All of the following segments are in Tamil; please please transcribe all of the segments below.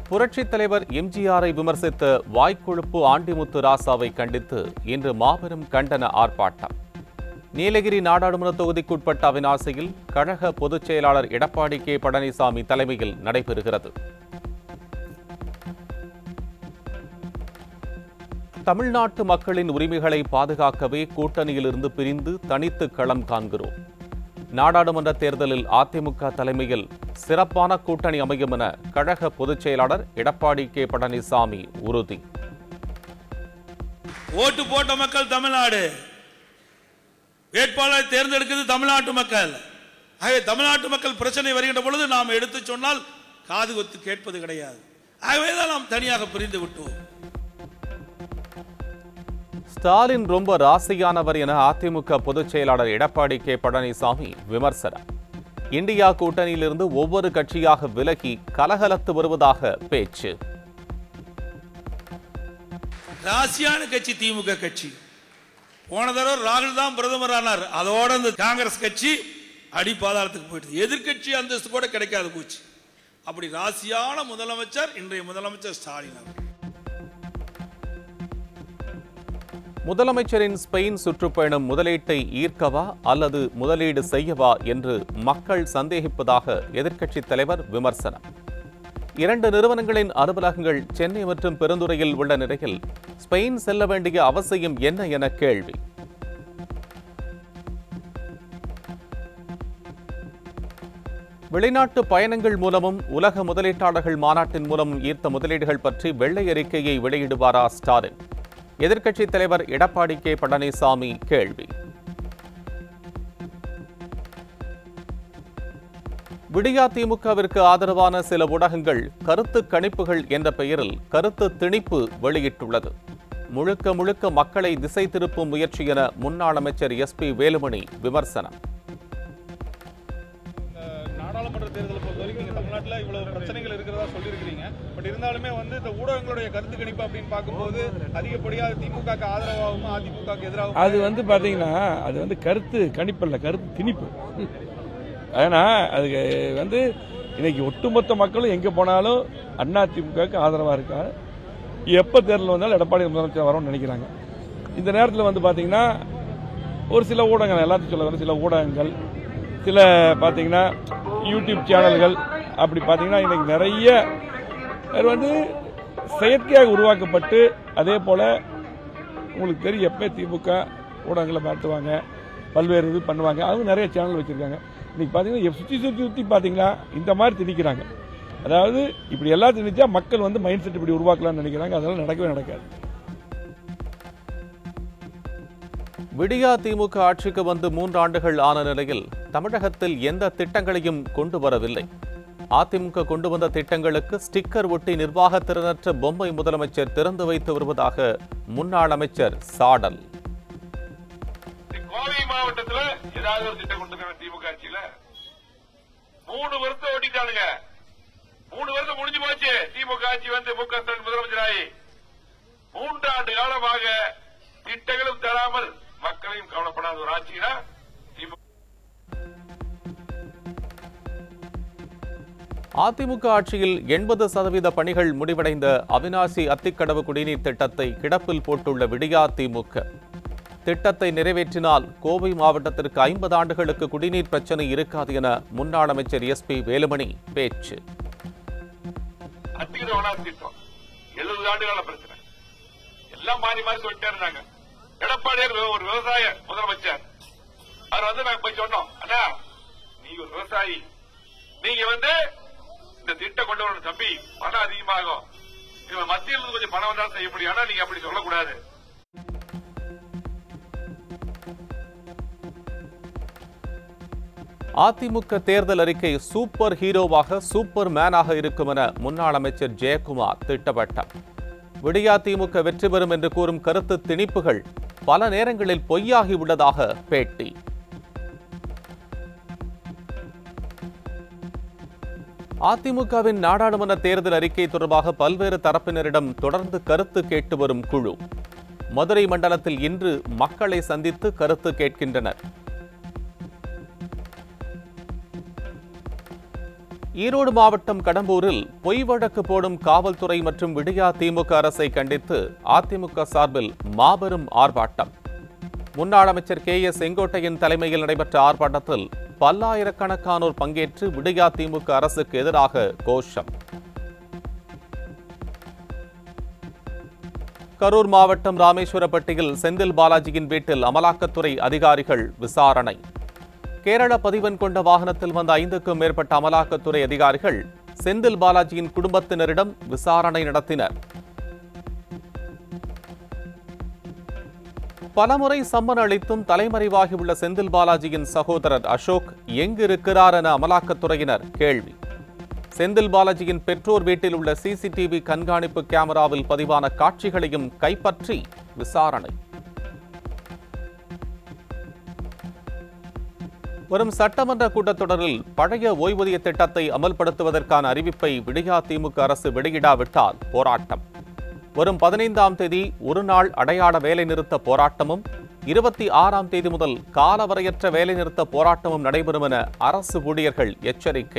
புரட்சித் தலைவர் எம்ஜிஆரை விமர்சித்த வாய்க்கொழுப்பு ஆண்டிமுத்து ராசாவை கண்டித்து இன்று மாபெரும் கண்டன ஆர்ப்பாட்டம் நீலகிரி நாடாளுமன்ற தொகுதிக்குட்பட்ட அவினாசியில் கழக பொதுச் செயலாளர் எடப்பாடி கே பழனிசாமி தலைமையில் நடைபெறுகிறது தமிழ்நாட்டு மக்களின் உரிமைகளை பாதுகாக்கவே கூட்டணியிலிருந்து பிரிந்து தனித்து களம் காண்கிறோம் நாடாளுமன்ற தேர்தலில் அதிமுக தலைமையில் சிறப்பான கூட்டணி அமையும் என கழக பொதுச் செயலாளர் எடப்பாடி கே பழனிசாமி உறுதி ஓட்டு போட்ட மக்கள் தமிழ்நாடு வேட்பாளரை தேர்ந்தெடுக்கிறது தமிழ்நாட்டு மக்கள் ஆகவே தமிழ்நாட்டு மக்கள் பிரச்சனை வருகின்ற பொழுது நாம் எடுத்து சொன்னால் காது கொத்து கேட்பது கிடையாது ஆகவேதான் நாம் தனியாக பிரிந்து விட்டோம் ஸ்டாலின் ரொம்ப ராசியானவர் என அதிமுக பொதுச் செயலாளர் எடப்பாடி கே பழனிசாமி விமர்சனம் இந்தியா கூட்டணியிலிருந்து ஒவ்வொரு கட்சியாக விலகி கலகலத்து வருவதாக பேச்சு ராசியான கட்சி திமுக கட்சி போன தடவை ராகுல் தான் பிரதமர் ஆனார் அதோட இந்த காங்கிரஸ் கட்சி அடி பாதாளத்துக்கு போயிட்டு எதிர்க்கட்சி அந்தஸ்து கூட கிடைக்காது போச்சு அப்படி ராசியான முதலமைச்சர் இன்றைய முதலமைச்சர் ஸ்டாலின் அவர் முதலமைச்சரின் ஸ்பெயின் சுற்றுப்பயணம் முதலீட்டை ஈர்க்கவா அல்லது முதலீடு செய்யவா என்று மக்கள் சந்தேகிப்பதாக எதிர்க்கட்சித் தலைவர் விமர்சனம் இரண்டு நிறுவனங்களின் அலுவலகங்கள் சென்னை மற்றும் பெருந்துறையில் உள்ள நிலையில் ஸ்பெயின் செல்ல வேண்டிய அவசியம் என்ன என கேள்வி வெளிநாட்டு பயணங்கள் மூலமும் உலக முதலீட்டாளர்கள் மாநாட்டின் மூலமும் ஈர்த்த முதலீடுகள் பற்றி வெள்ளை அறிக்கையை வெளியிடுவாரா ஸ்டாலின் எதிர்க்கட்சித் தலைவர் எடப்பாடி கே பழனிசாமி கேள்வி விடியா திமுகவிற்கு ஆதரவான சில ஊடகங்கள் கருத்து கணிப்புகள் என்ற பெயரில் கருத்து திணிப்பு வெளியிட்டுள்ளது முழுக்க முழுக்க மக்களை திசை திருப்பும் முயற்சி என முன்னாள் அமைச்சர் எஸ் பி வேலுமணி விமர்சனம் நாடாளுமன்ற தேர்தலை பொறுத்த வரைக்கும் நீங்க தமிழ்நாட்டில் இவ்வளவு பிரச்சனைகள் இருக்கிறதா சொல்லியிருக்கிறீங்க பட் இருந்தாலுமே வந்து இந்த ஊடகங்களுடைய கருத்து கணிப்பு அப்படின்னு பார்க்கும்போது அதிகப்படியாக திமுக ஆதரவாகவும் அதிமுக எதிராகவும் அது வந்து பாத்தீங்கன்னா அது வந்து கருத்து கணிப்பல்ல கருத்து திணிப்பு ஏன்னா அதுக்கு வந்து இன்னைக்கு ஒட்டுமொத்த மக்களும் எங்க போனாலும் அண்ணா திமுகவுக்கு ஆதரவா இருக்கா எப்ப தேர்தல் வந்தாலும் எடப்பாடி முதலமைச்சர் வரும்னு நினைக்கிறாங்க இந்த நேரத்தில் வந்து பாத்தீங்கன்னா ஒரு சில ஊடகங்கள் எல்லாத்தையும் சொல்ல வர சில ஊடகங்கள் சில பாத்தீங்கன்னா யூடியூப் சேனல்கள் அப்படி பாத்தீங்கன்னா இன்னைக்கு நிறைய அது வந்து செயற்கையாக உருவாக்கப்பட்டு அதே போல உங்களுக்கு தெரியும் எப்போ திமுக ஊடகங்களை மாட்டுவாங்க பல்வேறு இது பண்ணுவாங்க அவங்க நிறைய சேனல் வச்சிருக்காங்க இன்னைக்கு பார்த்தீங்கன்னா சுற்றி சுற்றி சுற்றி பார்த்தீங்கன்னா இந்த மாதிரி திணிக்கிறாங்க அதாவது இப்படி எல்லாம் திணிச்சா மக்கள் வந்து மைண்ட் செட் இப்படி உருவாக்கலாம்னு நினைக்கிறாங்க அதெல்லாம் நடக்கவே நடக்காது விடியா திமுக ஆட்சிக்கு வந்து மூன்று ஆண்டுகள் ஆன நிலையில் தமிழகத்தில் எந்த திட்டங்களையும் கொண்டு வரவில்லை அதிமுக கொண்டு வந்த திட்டங்களுக்கு ஸ்டிக்கர் ஒட்டி நிர்வாக திறனற்ற பொம்மை முதலமைச்சர் திறந்து வைத்து வருவதாக முன்னாள் அமைச்சர் சாடல் கோவை மாவட்டத்துல ஏதாவது ஒரு திட்டம் கொண்டு வர திமுக ஆட்சியில மூணு வருஷம் ஓட்டிட்டானுங்க மூணு வருஷம் முடிஞ்சு போச்சு திமுக ஆட்சி வந்து மு க ஸ்டாலின் முதலமைச்சராகி மூன்றாண்டு காலமாக திட்டங்களும் தராமல் மக்களையும் கவலைப்படாத ஒரு ஆட்சினா திமுக அதிமுக ஆட்சியில் எண்பது சதவீத பணிகள் முடிவடைந்த அவினாசி அத்திக்கடவு குடிநீர் திட்டத்தை கிடப்பில் போட்டுள்ள விடியா திமுக திட்டத்தை நிறைவேற்றினால் கோவை மாவட்டத்திற்கு ஐம்பது ஆண்டுகளுக்கு குடிநீர் பிரச்சனை இருக்காது என முன்னாள் அமைச்சர் எஸ் பி வேலுமணி பேச்சு அத்திகிற வனாசி திட்டம் எழுபது ஆண்டு கால பிரச்சனை எல்லாம் மாறி மாறி சொல்லிட்டே இருந்தாங்க எடப்பாடியார் ஒரு விவசாய முதலமைச்சர் அவர் வந்து நாங்க போய் சொன்னோம் அண்ணா நீ ஒரு விவசாயி நீங்க வந்து இந்த திட்டம் கொண்டு வரணும் தம்பி பணம் அதிகமாகும் இவன் மத்தியில் இருந்து கொஞ்சம் பணம் வந்தாலும் செய்ய முடியும் ஆனா நீங்க அப்படி சொல்லக்கூடாது அதிமுக தேர்தல் அறிக்கை சூப்பர் ஹீரோவாக சூப்பர் மேனாக இருக்கும் என முன்னாள் அமைச்சர் ஜெயக்குமார் திட்டவட்டம் விடியா திமுக வெற்றி பெறும் என்று கூறும் கருத்து திணிப்புகள் பல நேரங்களில் பொய்யாகி உள்ளதாக பேட்டி அதிமுகவின் நாடாளுமன்ற தேர்தல் அறிக்கை தொடர்பாக பல்வேறு தரப்பினரிடம் தொடர்ந்து கருத்து கேட்டு வரும் குழு மதுரை மண்டலத்தில் இன்று மக்களை சந்தித்து கருத்து கேட்கின்றனர் ஈரோடு மாவட்டம் கடம்பூரில் பொய் வழக்கு போடும் காவல்துறை மற்றும் விடியா திமுக அரசை கண்டித்து அதிமுக சார்பில் மாபெரும் ஆர்ப்பாட்டம் முன்னாள் அமைச்சர் கே எஸ் செங்கோட்டையின் தலைமையில் நடைபெற்ற ஆர்ப்பாட்டத்தில் பல்லாயிரக்கணக்கானோர் பங்கேற்று விடியா திமுக அரசுக்கு எதிராக கோஷம் கரூர் மாவட்டம் ராமேஸ்வரப்பட்டியில் செந்தில் பாலாஜியின் வீட்டில் அமலாக்கத்துறை அதிகாரிகள் விசாரணை கேரள பதிவெண் கொண்ட வாகனத்தில் வந்த ஐந்துக்கும் மேற்பட்ட அமலாக்கத்துறை அதிகாரிகள் செந்தில் பாலாஜியின் குடும்பத்தினரிடம் விசாரணை நடத்தினர் பலமுறை சம்மன் அளித்தும் தலைமறைவாகியுள்ள செந்தில் பாலாஜியின் சகோதரர் அசோக் எங்கு இருக்கிறார் என அமலாக்கத்துறையினர் கேள்வி செந்தில் பாலாஜியின் பெற்றோர் வீட்டில் உள்ள சிசிடிவி கண்காணிப்பு கேமராவில் பதிவான காட்சிகளையும் கைப்பற்றி விசாரணை வரும் சட்டமன்ற கூட்டத்தொடரில் பழைய ஓய்வூதிய திட்டத்தை அமல்படுத்துவதற்கான அறிவிப்பை விடியா திமுக அரசு வெளியிடாவிட்டால் போராட்டம் வரும் பதினைந்தாம் தேதி ஒரு நாள் அடையாள வேலைநிறுத்த போராட்டமும் இருபத்தி ஆறாம் தேதி முதல் காலவரையற்ற வேலைநிறுத்த போராட்டமும் நடைபெறும் என அரசு ஊழியர்கள் எச்சரிக்கை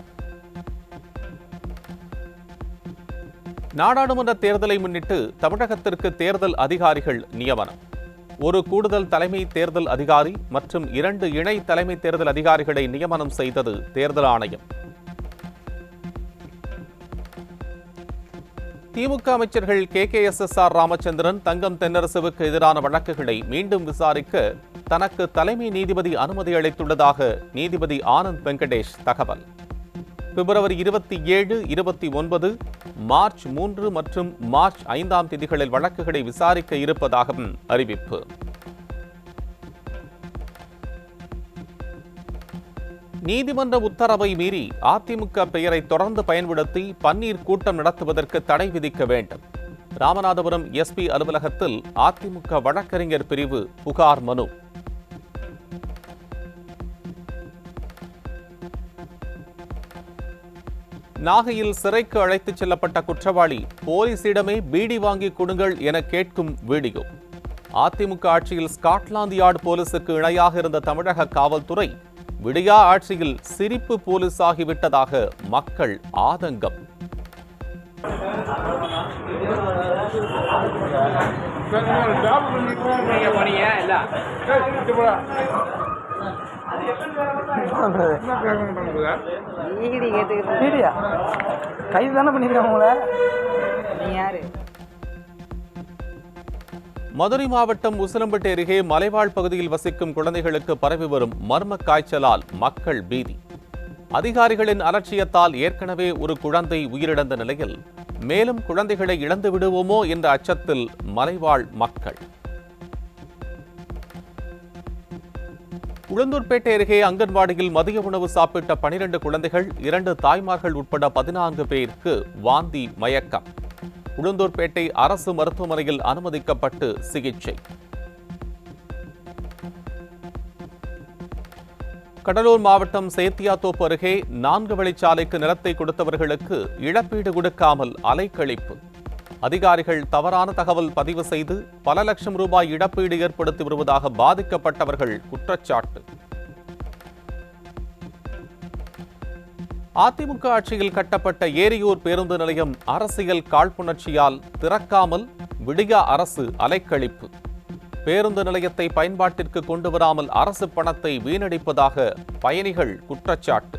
நாடாளுமன்ற தேர்தலை முன்னிட்டு தமிழகத்திற்கு தேர்தல் அதிகாரிகள் நியமனம் ஒரு கூடுதல் தலைமை தேர்தல் அதிகாரி மற்றும் இரண்டு இணை தலைமை தேர்தல் அதிகாரிகளை நியமனம் செய்தது தேர்தல் ஆணையம் திமுக அமைச்சர்கள் K K S S R Ramachandran Thangam தென்னரசுவுக்கு எதிரான வழக்குகளை மீண்டும் விசாரிக்க தனக்கு தலைமை நீதிபதி அனுமதி அளித்துள்ளதாக நீதிபதி ஆனந்த் வெங்கடேஷ் தகவல் பிப்ரவரி இருபத்தி ஏழு இருபத்தி ஒன்பது மார்ச் மூன்று மற்றும் மார்ச் ஐந்தாம் தேதிகளில் வழக்குகளை விசாரிக்க இருப்பதாகவும் அறிவிப்பு நீதிமன்ற உத்தரவை மீறி அதிமுக பெயரை தொடர்ந்து பயன்படுத்தி பன்னீர் கூட்டம் நடத்துவதற்கு தடை விதிக்க வேண்டும் ராமநாதபுரம் எஸ்பி அலுவலகத்தில் அதிமுக வழக்கறிஞர் பிரிவு புகார் மனு நாகையில் சிறைக்கு அழைத்துச் செல்லப்பட்ட குற்றவாளி போலீசிடமே பீடி வாங்கி கொடுங்கள் என கேட்கும் வீடியோ அதிமுக ஆட்சியில் ஸ்காட்லாந்து யார்டு போலீசுக்கு இணையாக இருந்த தமிழக காவல்துறை விடியா ஆட்சியில் சிரிப்பு போலீஸ் ஆகிவிட்டதாக மக்கள் ஆதங்கம் ஈடி கேட்டுக்கிட்டு வீடியா கைது தானே பண்ணிருக்காங்க உங்களை நீ யாரு மதுரை மாவட்டம் உசிலம்பட்டி அருகே மலைவாழ் பகுதியில் வசிக்கும் குழந்தைகளுக்கு பரவி வரும் மர்ம காய்ச்சலால் மக்கள் பீதி அதிகாரிகளின் அலட்சியத்தால் ஏற்கனவே ஒரு குழந்தை உயிரிழந்த நிலையில் மேலும் குழந்தைகளை இழந்து விடுவோமோ என்ற அச்சத்தில் மலைவாழ் மக்கள் உளுந்தூர்பேட்டை அருகே அங்கன்வாடியில் மதிய உணவு சாப்பிட்ட பனிரெண்டு குழந்தைகள் இரண்டு தாய்மார்கள் உட்பட பதினான்கு பேருக்கு வாந்தி மயக்கம் உளுந்தூர்பேட்டை அரசு மருத்துவமனையில் அனுமதிக்கப்பட்டு சிகிச்சை கடலூர் மாவட்டம் சேத்தியாத்தோப்பு அருகே நான்கு வழிச்சாலைக்கு நிலத்தை கொடுத்தவர்களுக்கு இழப்பீடு கொடுக்காமல் அலைக்கழிப்பு அதிகாரிகள் தவறான தகவல் பதிவு செய்து பல லட்சம் ரூபாய் இழப்பீடு ஏற்படுத்தி வருவதாக பாதிக்கப்பட்டவர்கள் குற்றச்சாட்டு அதிமுக ஆட்சியில் கட்டப்பட்ட ஏரியூர் பேருந்து நிலையம் அரசியல் காழ்ப்புணர்ச்சியால் திறக்காமல் விடியா அரசு அலைக்கழிப்பு பேருந்து நிலையத்தை பயன்பாட்டிற்கு கொண்டு வராமல் அரசு பணத்தை வீணடிப்பதாக பயணிகள் குற்றச்சாட்டு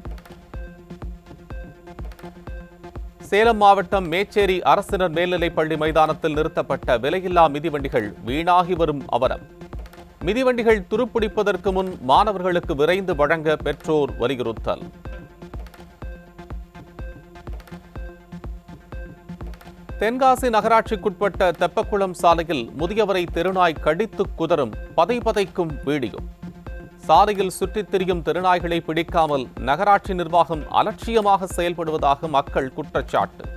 சேலம் மாவட்டம் மேச்சேரி அரசினர் மேல்நிலைப் பள்ளி மைதானத்தில் நிறுத்தப்பட்ட விலையில்லா மிதிவண்டிகள் வீணாகி வரும் அவலம் மிதிவண்டிகள் துருப்பிடிப்பதற்கு முன் மாணவர்களுக்கு விரைந்து வழங்க பெற்றோர் வலியுறுத்தல் தென்காசி நகராட்சிக்குட்பட்ட தெப்பக்குளம் சாலையில் முதியவரை தெருநாய் கடித்து குதறும் பதை பதைக்கும் வீடியோ சாலையில் சுற்றித் திரியும் தெருநாய்களை பிடிக்காமல் நகராட்சி நிர்வாகம் அலட்சியமாக செயல்படுவதாக மக்கள் குற்றச்சாட்டு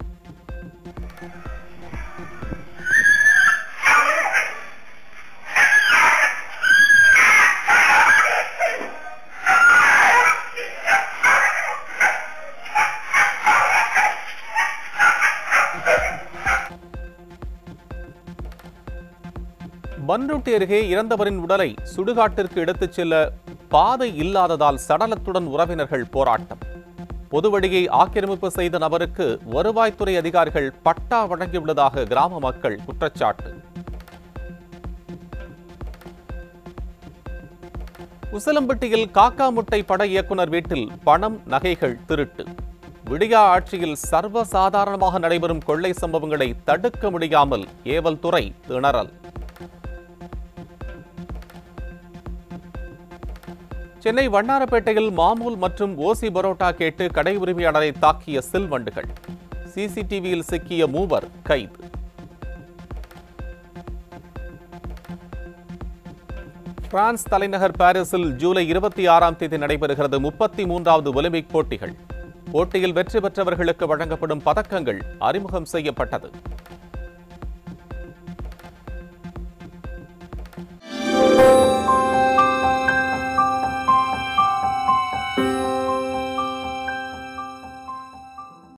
பன்ருட்டி அருகே இறந்தவரின் உடலை சுடுகாட்டிற்கு எடுத்துச் செல்ல பாதை இல்லாததால் சடலத்துடன் உறவினர்கள் போராட்டம் பொதுவழியை ஆக்கிரமிப்பு செய்த நபருக்கு வருவாய்த்துறை அதிகாரிகள் பட்டா வழங்கியுள்ளதாக கிராம மக்கள் குற்றச்சாட்டு உசிலம்பட்டியில் காக்கா முட்டை பட இயக்குனர் வீட்டில் பணம் நகைகள் திருட்டு விடியா ஆட்சியில் சர்வசாதாரணமாக நடைபெறும் கொள்ளை சம்பவங்களை தடுக்க முடியாமல் ஏவல் துறை திணறல் சென்னை வண்ணாரப்பேட்டையில் மாமூல் மற்றும் ஓசி பரோட்டா கேட்டு கடை உரிமையாளரை தாக்கிய சில்வண்டுகள் சிசிடிவியில் சிக்கிய மூவர் கைது பிரான்ஸ் தலைநகர் பாரிஸில் ஜூலை இருபத்தி ஆறாம் தேதி நடைபெறுகிறது முப்பத்தி மூன்றாவது ஒலிம்பிக் போட்டிகள் போட்டியில் வெற்றி பெற்றவர்களுக்கு வழங்கப்படும் பதக்கங்கள் அறிமுகம் செய்யப்பட்டது